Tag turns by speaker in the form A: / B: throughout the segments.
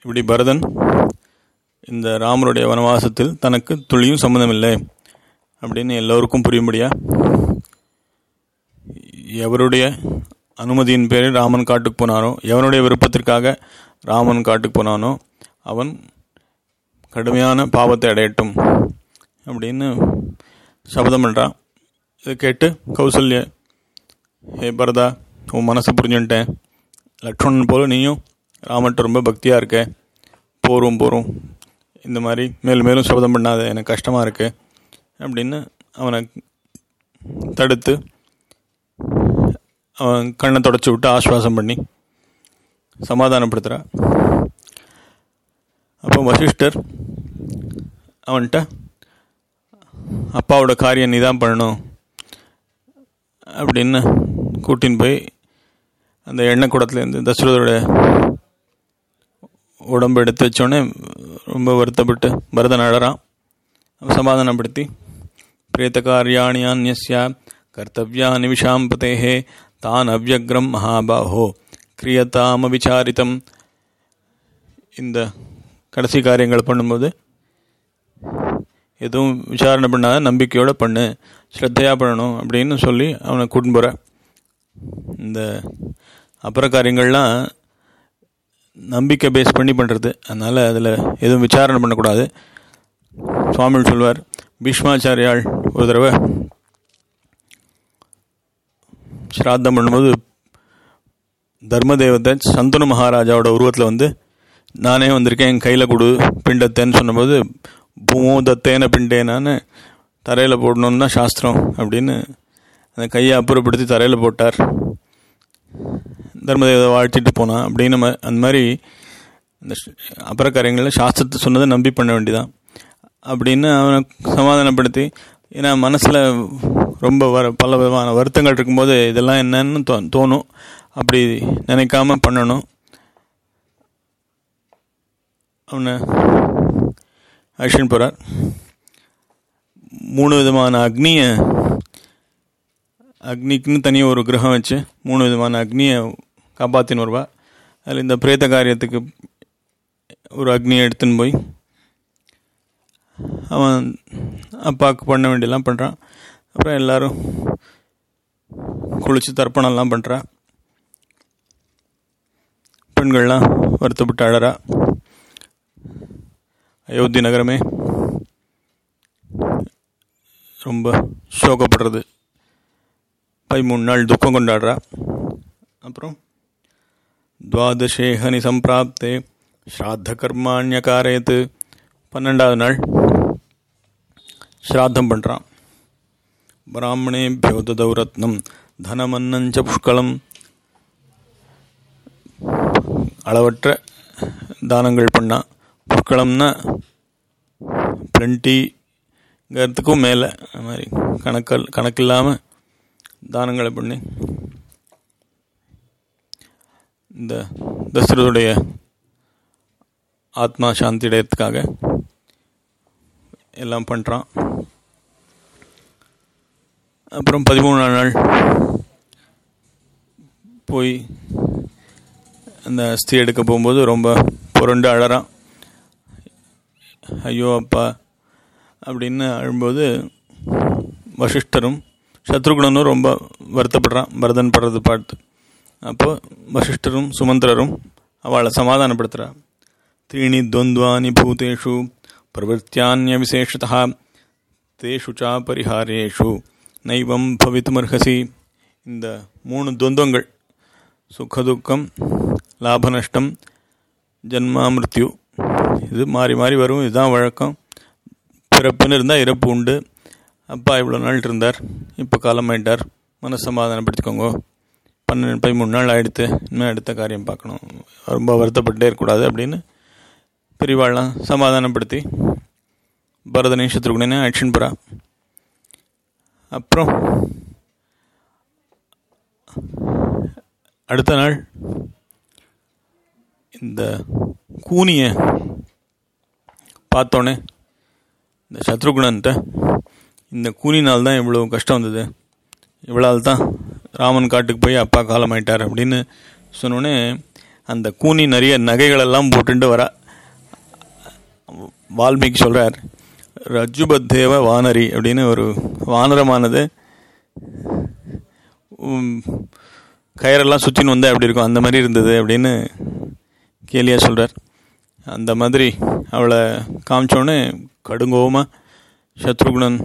A: இப்படி பரதன் இந்த ராமருடைய வனவாசத்தில் தனக்கு துளியும் சம்மந்தமில்லை அப்படின்னு எல்லோருக்கும் புரியும்படியா எவருடைய அனுமதியின் பேரில் ராமன் காட்டுக்கு போனானோ எவனுடைய விருப்பத்திற்காக ராமன் காட்டுக்கு போனானோ அவன் கடுமையான பாவத்தை அடையட்டும் அப்படின்னு சபதம் பண்ணுறான் இதை கேட்டு கௌசல்ய ஹே பரதா உன் மனசை புரிஞ்சுன்ட்டேன் லக்ஷ்மணன் போல நீயும் ராமன்ட்ட ரொம்ப பக்தியாக இருக்க போரும் போரும் இந்த மாதிரி மேலும் மேலும் சபதம் பண்ணாத எனக்கு கஷ்டமாக இருக்கு அப்படின்னு அவனை தடுத்து அவன் கண்ணை தொடச்சி விட்டு ஆஸ்வாசம் பண்ணி சமாதானப்படுத்துகிறா அப்போ வசிஷ்டர் அவன்கிட்ட அப்பாவோட காரியம் நீ தான் பண்ணணும் அப்படின்னு கூட்டின்னு போய் அந்த எண்ணெய் குடத்துலேருந்து தசரதோட உடம்பு எடுத்து வச்சோடனே ரொம்ப வருத்தப்பட்டு பரதன் அழறான் சமாதானப்படுத்தி பிரேத்த காரியாணியான்யஸ்யா கர்த்தவியானி விஷாம்பதேஹே தான் அவ்யக்ரம் மகாபாஹோ கிரியதாம விசாரித்தம் இந்த கடைசி காரியங்கள் பண்ணும்போது எதுவும் விசாரணை பண்ணாத நம்பிக்கையோடு பண்ணு ஸ்ரத்தையாக பண்ணணும் அப்படின்னு சொல்லி அவனை கூட்டின்னு போகிற இந்த அப்புற காரியங்கள்லாம் நம்பிக்கை பேஸ் பண்ணி பண்ணுறது அதனால் அதில் எதுவும் விசாரணை பண்ணக்கூடாது சுவாமிகள் சொல்வார் பீஷ்மாச்சாரியால் ஒரு தடவை ஸ்ராத்தம் பண்ணும்போது தர்மதேவத்தை சந்தனு மகாராஜாவோட உருவத்தில் வந்து நானே வந்திருக்கேன் என் கையில் கொடு பிண்டத்தேன்னு சொன்னபோது பூமோ தத்தேன பிண்டேனான்னு தரையில் போடணுன்னு தான் சாஸ்திரம் அப்படின்னு அந்த கையை அப்புறப்படுத்தி தரையில் போட்டார் தர்மதேவதை வாழ்த்திட்டு போனான் அப்படின்னு ம- அந்த மாதிரி இந்த அப்புற காரியங்களில் சாஸ்திரத்தை சொன்னதை நம்பி பண்ண வேண்டியதான் அப்படின்னு அவனை சமாதானப்படுத்தி ஏன்னா மனசில் ரொம்ப வர பல விதமான வருத்தங்கள் இருக்கும்போது இதெல்லாம் என்னன்னு தோ தோணும் அப்படி நினைக்காம பண்ணணும் அவனை அழிச்சுன்னு போகிறார் மூணு விதமான அக்னியை அக்னிக்குன்னு தனியாக ஒரு கிரகம் வச்சு மூணு விதமான அக்னியை காப்பாற்றின்னு வருவா அதில் இந்த பிரேத காரியத்துக்கு ஒரு அக்னியை எடுத்துன்னு போய் அவன் அப்பாவுக்கு பண்ண வேண்டியெல்லாம் பண்ணுறான் அப்புறம் எல்லாரும் குளிச்சு தர்ப்பணம்லாம் பண்ணுறா பெண்கள்லாம் வருத்தப்பட்டு அழறா அயோத்தி நகரமே ரொம்ப சோகப்படுறது பதிமூணு நாள் துக்கம் கொண்டாடுறா அப்புறம் துவாதசேகனி சம்பிராப்தே ஸ்ராத்த கர்மாண்யகாரயத்து பன்னெண்டாவது நாள் ஸ்ராத்தம் பண்ணுறான் பிராமணேபியோ ததௌ ரத்னம் தனமன்னஞ்ச புஷ்கலம் அளவற்ற தானங்கள் பண்ணா புஷ்கலம்னா பிளண்டிங்கிறதுக்கும் மேலே அந்த மாதிரி கணக்கல் கணக்கில்லாமல் தானங்களை பண்ணி இந்த தசரதுடைய ஆத்மா சாந்தி அடையறதுக்காக எல்லாம் பண்ணுறான் அப்புறம் பதிமூணாம் நாள் போய் அந்த அஸ்தி எடுக்க போகும்போது ரொம்ப புரண்டு அழறான் ஐயோ அப்பா அப்படின்னு அழும்போது வசிஷ்டரும் சத்ருகுணனும் ரொம்ப வருத்தப்படுறான் பரதன் படுறது பார்த்து அப்போ வசிஷ்டரும் சுமந்திரரும் அவளை சமாதானப்படுத்துகிறா த்ரீணி துவந்த்வானி பூதேஷு பிரவருத்தியானிய விசேஷதா தேஷு சா பரிஹாரேஷு நைவம் பவித்துமர்ஹசி இந்த மூணு துவந்தங்கள் சுகதுக்கம் லாபநஷ்டம் ஜன்மா மிருத்யு இது மாறி மாறி வரும் இதுதான் வழக்கம் பிறப்புன்னு இருந்தால் இறப்பு உண்டு அப்பா இவ்வளோ நாள் இருந்தார் இப்போ காலமாயிட்டார் மனசு சமாதானப்படுத்திக்கோங்க பன்னெண்டு பதிமூணு நாள் ஆயிடுத்து இனிமேல் அடுத்த காரியம் பார்க்கணும் ரொம்ப வருத்தப்பட்டே இருக்கக்கூடாது அப்படின்னு பெரியவாள்லாம் சமாதானப்படுத்தி பரதனையும் சத்ருகுணனையும் ஆக்ஷன் போகிறா அப்புறம் அடுத்த நாள் இந்த கூனியை பார்த்தோன்னே இந்த சத்ருகுணன்ட்ட இந்த கூனினால் தான் இவ்வளோ கஷ்டம் வந்தது இவ்வளால் தான் ராமன் காட்டுக்கு போய் அப்பா காலமாயிட்டார் அப்படின்னு சொன்னோடனே அந்த கூனி நிறைய நகைகளெல்லாம் போட்டுட்டு வரா வால்மீகி சொல்கிறார் ரஜுபத்தேவ வானரி அப்படின்னு ஒரு வானரமானது உம், கயிறெல்லாம் சுற்றின்னு வந்தால் எப்படி இருக்கும் அந்த மாதிரி இருந்தது அப்படின்னு கேலியா சொல்கிறார் அந்த மாதிரி அவளை காமிச்சோடனே கடுங்கோவமாக சத்ருகுணன்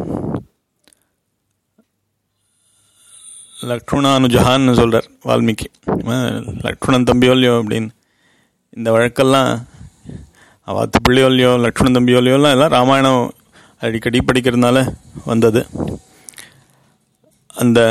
A: லக்ஷ்மணானுஜஹான்னு சொல்கிறார் வால்மீகி அஹ் லக்ஷ்மணன் தம்பியோ இல்லையோ அப்படின்னு இந்த வழக்கெல்லாம் அவாத்து பிள்ளையோ இல்லையோ லக்ஷ்மணன் தம்பியோ இல்லையோலாம் எல்லாம் ராமாயணம் அடிக்கடி படிக்கிறதுனால வந்தது அந்த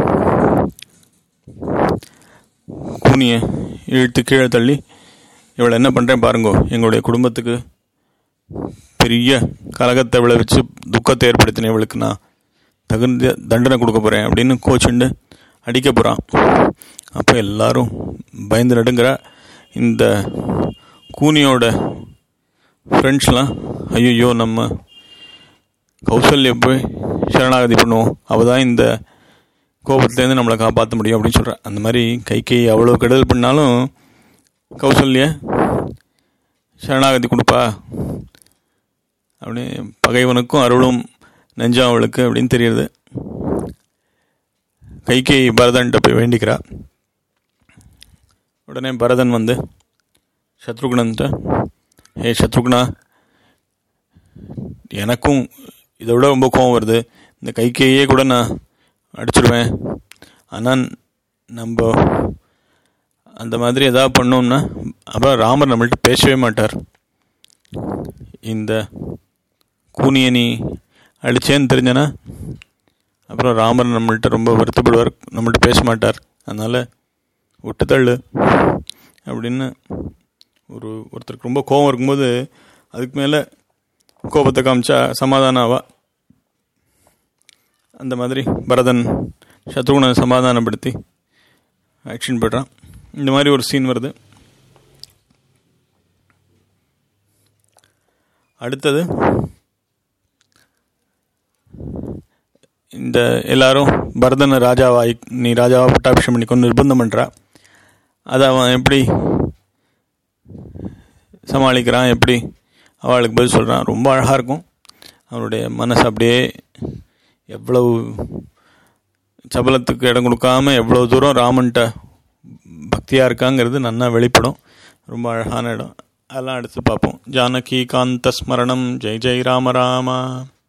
A: கூனியை இழுத்து கீழே தள்ளி இவளை என்ன பண்ணுறேன் பாருங்கோ எங்களுடைய குடும்பத்துக்கு பெரிய கலகத்தை விளைவிச்சு துக்கத்தை ஏற்படுத்தின இவளுக்கு நான் தகுந்த தண்டனை கொடுக்க போகிறேன் அப்படின்னு கோச்சுண்டு அடிக்க போகிறான் அப்போ எல்லாரும் பயந்து நடுங்கிறா இந்த கூனியோட ஃப்ரெண்ட்ஸ்லாம் ஐயோ நம்ம கௌசல்யா போய் சரணாகதி பண்ணுவோம் அவள் தான் இந்த கோபத்துலேருந்து நம்மளை காப்பாற்ற முடியும் அப்படின்னு சொல்கிறா அந்த மாதிரி கைகை அவ்வளோ கெடுதல் பண்ணாலும் கௌசல்யா சரணாகதி கொடுப்பா அப்படி பகைவனுக்கும் அருளும் நெஞ்சம் அவளுக்கு அப்படின்னு தெரியுது கைகை பரதன்ட்ட போய் வேண்டிக்கிறா உடனே பரதன் வந்து சத்ருகுணன்ட்ட ஏ சத்ருகுணா எனக்கும் இதை விட ரொம்ப கோவம் வருது இந்த கைகையே கூட நான் அடிச்சிடுவேன் ஆனால் நம்ம அந்த மாதிரி எதாவது பண்ணோம்னா அப்புறம் ராமர் நம்மள்ட்ட பேசவே மாட்டார் இந்த கூனியை நீ அடிச்சேன்னு தெரிஞ்சனா அப்புறம் ராமர் நம்மள்ட்ட ரொம்ப வருத்தப்படுவார் நம்மள்ட்ட பேச மாட்டார் அதனால் விட்டு தள்ளு அப்படின்னு ஒரு ஒருத்தருக்கு ரொம்ப கோபம் இருக்கும்போது அதுக்கு மேலே கோபத்தை காமிச்சா சமாதானம் ஆவா அந்த மாதிரி பரதன் சத்ருகுணனை சமாதானப்படுத்தி ஆக்ஷன் படுறான் இந்த மாதிரி ஒரு சீன் வருது அடுத்தது இந்த எல்லாரும் பரதனை ராஜாவாய் நீ ராஜாவா பட்டாபிஷம் பண்ணிக்கொண்டு நிர்பந்தம் பண்ணுறா அதை அவன் எப்படி சமாளிக்கிறான் எப்படி அவளுக்கு பதில் சொல்கிறான் ரொம்ப அழகாக இருக்கும் அவனுடைய மனசு அப்படியே எவ்வளவு சபலத்துக்கு இடம் கொடுக்காம எவ்வளோ தூரம் ராமன்ட்ட பக்தியாக இருக்காங்கிறது நன்னா வெளிப்படும் ரொம்ப அழகான இடம் அதெல்லாம் அடுத்து பார்ப்போம் ஜானகி காந்த ஸ்மரணம் ஜெய் ஜெய் ராம ராமா